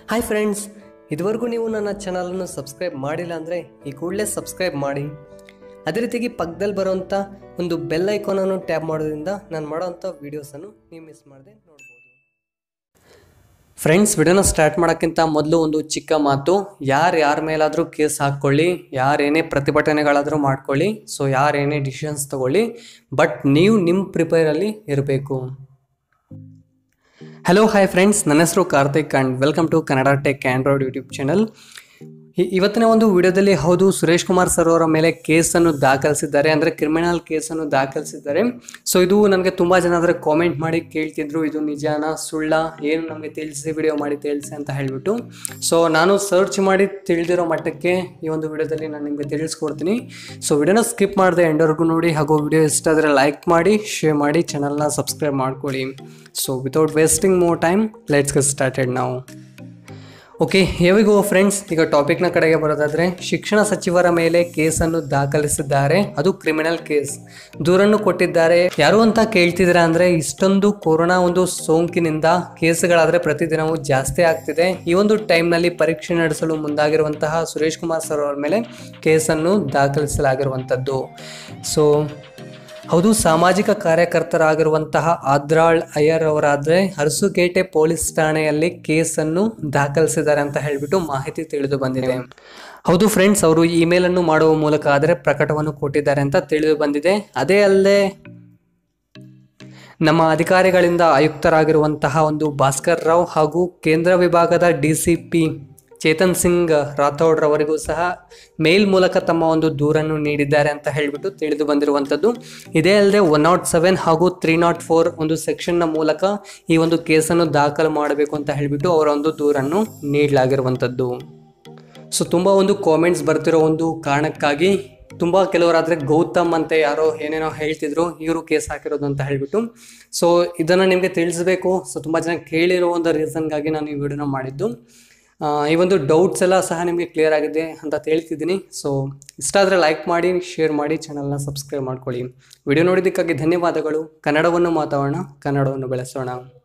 hi friends ಇದುವರೆಗೂ ನೀವು ನನ್ನ ಚಾನಲನ್ನು ಸಬ್ಸ್ಕ್ರೈಬ್ ಮಾಡಿಲ್ಲ ಅಂದರೆ ಈ ಕೂಡಲೇ ಸಬ್ಸ್ಕ್ರೈಬ್ ಮಾಡಿ ಅದೇ ರೀತಿಯಾಗಿ ಪಕ್ಕದಲ್ಲಿ ಬರುವಂಥ ಒಂದು ಬೆಲ್ ಐಕಾನನ್ನು ಟ್ಯಾಪ್ ಮಾಡೋದ್ರಿಂದ ನಾನು ಮಾಡೋವಂಥ ವೀಡಿಯೋಸನ್ನು ನೀವು ಮಿಸ್ ಮಾಡದೆ ನೋಡ್ಬೋದು ಫ್ರೆಂಡ್ಸ್ ವಿಡಿಯೋನ ಸ್ಟಾರ್ಟ್ ಮಾಡೋಕ್ಕಿಂತ ಮೊದಲು ಒಂದು ಚಿಕ್ಕ ಮಾತು ಯಾರು ಯಾರ ಮೇಲಾದರೂ ಕೇಸ್ ಹಾಕ್ಕೊಳ್ಳಿ ಯಾರೇನೇ ಪ್ರತಿಭಟನೆಗಳಾದರೂ ಮಾಡ್ಕೊಳ್ಳಿ ಸೊ ಯಾರೇನೇ ಡಿಸಿಷನ್ಸ್ ತಗೊಳ್ಳಿ ಬಟ್ ನೀವು ನಿಮ್ಮ ಪ್ರಿಪೇರಲ್ಲಿ ಇರಬೇಕು ಹಲೋ ಹಾಯ್ ಫ್ರೆಂಡ್ಸ್ ನನ್ನ ಹೆಸರು Karthik and welcome to Kannada tech android YouTube channel ಇವತ್ತಿನ ಒಂದು ವಿಡಿಯೋದಲ್ಲಿ ಹೌದು ಸುರೇಶ್ ಕುಮಾರ್ ಸರ್ ಅವರ ಮೇಲೆ ಕೇಸನ್ನು ದಾಖಲಿಸಿದ್ದಾರೆ ಅಂದರೆ ಕ್ರಿಮಿನಲ್ ಕೇಸನ್ನು ದಾಖಲಿಸಿದ್ದಾರೆ ಸೊ ಇದು ನನಗೆ ತುಂಬ ಜನ ಆದರೆ ಕಾಮೆಂಟ್ ಮಾಡಿ ಕೇಳ್ತಿದ್ರು ಇದು ನಿಜಾನ ಸುಳ್ಳ ಏನು ನಮಗೆ ತಿಳಿಸಿ ವಿಡಿಯೋ ಮಾಡಿ ತಿಳಿಸಿ ಅಂತ ಹೇಳಿಬಿಟ್ಟು ಸೊ ನಾನು ಸರ್ಚ್ ಮಾಡಿ ತಿಳಿದಿರೋ ಮಟ್ಟಕ್ಕೆ ಈ ಒಂದು ವಿಡಿಯೋದಲ್ಲಿ ನಾನು ನಿಮಗೆ ತಿಳಿಸ್ಕೊಡ್ತೀನಿ ಸೊ ವಿಡಿಯೋನ ಸ್ಕಿಪ್ ಮಾಡಿದೆ ಎಂಡವರೆಗೂ ನೋಡಿ ಹಾಗೂ ವಿಡಿಯೋ ಇಷ್ಟ ಆದರೆ ಲೈಕ್ ಮಾಡಿ ಶೇರ್ ಮಾಡಿ ಚಾನಲ್ನ ಸಬ್ಸ್ಕ್ರೈಬ್ ಮಾಡ್ಕೊಳ್ಳಿ so without wasting more time let's get started ನಾವು ಓಕೆ ಹೇವಿಗೋ ಫ್ರೆಂಡ್ಸ್ ಈಗ ಟಾಪಿಕ್ನ ಕಡೆಗೆ ಬರೋದಾದ್ರೆ ಶಿಕ್ಷಣ ಸಚಿವರ ಮೇಲೆ ಕೇಸನ್ನು ದಾಖಲಿಸಿದ್ದಾರೆ ಅದು ಕ್ರಿಮಿನಲ್ ಕೇಸ್ ದೂರನ್ನು ಕೊಟ್ಟಿದ್ದಾರೆ ಯಾರು ಅಂತ ಕೇಳ್ತಿದ್ದೀರಾ ಅಂದ್ರೆ ಇಷ್ಟೊಂದು ಕೊರೋನಾ ಒಂದು ಸೋಂಕಿನಿಂದ ಕೇಸ್ಗಳಾದ್ರೆ ಪ್ರತಿದಿನವೂ ಜಾಸ್ತಿ ಆಗ್ತಿದೆ ಈ ಒಂದು ಟೈಮ್ನಲ್ಲಿ ಪರೀಕ್ಷೆ ನಡೆಸಲು ಮುಂದಾಗಿರುವಂತಹ ಸುರೇಶ್ ಕುಮಾರ್ ಸರ್ ಅವರ ಮೇಲೆ ಕೇಸನ್ನು ದಾಖಲಿಸಲಾಗಿರುವಂಥದ್ದು ಸೊ ಹೌದು ಸಾಮಾಜಿಕ ಕಾರ್ಯಕರ್ತರಾಗಿರುವಂತಹ ಆದ್ರಾಳ್ ಅಯ್ಯರ್ ಅವರಾದ್ರೆ ಅರಸುಗೇಟೆ ಪೊಲೀಸ್ ಠಾಣೆಯಲ್ಲಿ ಕೇಸನ್ನು ದಾಖಲಿಸಿದ್ದಾರೆ ಅಂತ ಹೇಳಿಬಿಟ್ಟು ಮಾಹಿತಿ ತಿಳಿದು ಬಂದಿದೆ ಹೌದು ಫ್ರೆಂಡ್ಸ್ ಅವರು ಇಮೇಲ್ ಅನ್ನು ಮಾಡುವ ಮೂಲಕ ಆದರೆ ಪ್ರಕಟವನ್ನು ಕೊಟ್ಟಿದ್ದಾರೆ ಅಂತ ತಿಳಿದು ಬಂದಿದೆ ಅದೇ ಅಲ್ಲದೆ ನಮ್ಮ ಅಧಿಕಾರಿಗಳಿಂದ ಆಯುಕ್ತರಾಗಿರುವಂತಹ ಒಂದು ಭಾಸ್ಕರ್ ರಾವ್ ಹಾಗೂ ಕೇಂದ್ರ ವಿಭಾಗದ D C P Chetan Singh ರಾಥೋಡ್ರವರಿಗೂ ಸಹ ಮೇಲ್ ಮೂಲಕ ತಮ್ಮ ಒಂದು ದೂರನ್ನು ನೀಡಿದ್ದಾರೆ ಅಂತ ಹೇಳಿಬಿಟ್ಟು ತಿಳಿದು ಬಂದಿರುವಂಥದ್ದು ಇದೇ ಅಲ್ಲದೆ ಒನ್ ನಾಟ್ ಸೆವೆನ್ ಹಾಗೂ ತ್ರೀ ನಾಟ್ ಫೋರ್ ಒಂದು ಸೆಕ್ಷನ್ನ ಮೂಲಕ ಈ ಒಂದು ಕೇಸನ್ನು ದಾಖಲು ಮಾಡಬೇಕು ಅಂತ ಹೇಳಿಬಿಟ್ಟು ಅವರ ಒಂದು ದೂರನ್ನು ನೀಡಲಾಗಿರುವಂಥದ್ದು ಸೊ ತುಂಬ ಒಂದು ಕಾಮೆಂಟ್ಸ್ ಬರ್ತಿರೋ ಒಂದು ಕಾರಣಕ್ಕಾಗಿ ತುಂಬ ಕೆಲವರಾದರೆ ಗೌತಮ್ ಅಂತ ಯಾರೋ ಏನೇನೋ ಹೇಳ್ತಿದ್ರು ಇವರು ಕೇಸ್ ಹಾಕಿರೋದು ಅಂತ ಹೇಳಿಬಿಟ್ಟು ಸೊ ಇದನ್ನು ನಿಮಗೆ ತಿಳಿಸ್ಬೇಕು ಸೊ ತುಂಬ ಜನ ಕೇಳಿರೋ ಒಂದು ರೀಸನ್ಗಾಗಿ ನಾನು ಈ ವಿಡಿಯೋನ ಮಾಡಿದ್ದು ಆ, ಈ ಒಂದು ಡೌಟ್ಸ್ ಎಲ್ಲ ಸಹ ನಿಮಗೆ ಕ್ಲಿಯರ್ ಆಗಿದೆ ಅಂತ ಹೇಳ್ತಿದ್ದೀನಿ ಸೊ ಇಷ್ಟ ಆದರೆ ಲೈಕ್ ಮಾಡಿ ಶೇರ್ ಮಾಡಿ ಚಾನಲ್ನ ಸಬ್ಸ್ಕ್ರೈಬ್ ಮಾಡ್ಕೊಳ್ಳಿ ವಿಡಿಯೋ ನೋಡಿದ್ದಕ್ಕಾಗಿ ಧನ್ಯವಾದಗಳು ಕನ್ನಡವನ್ನು ಮಾತಾಡೋಣ ಕನ್ನಡವನ್ನು ಬೆಳೆಸೋಣ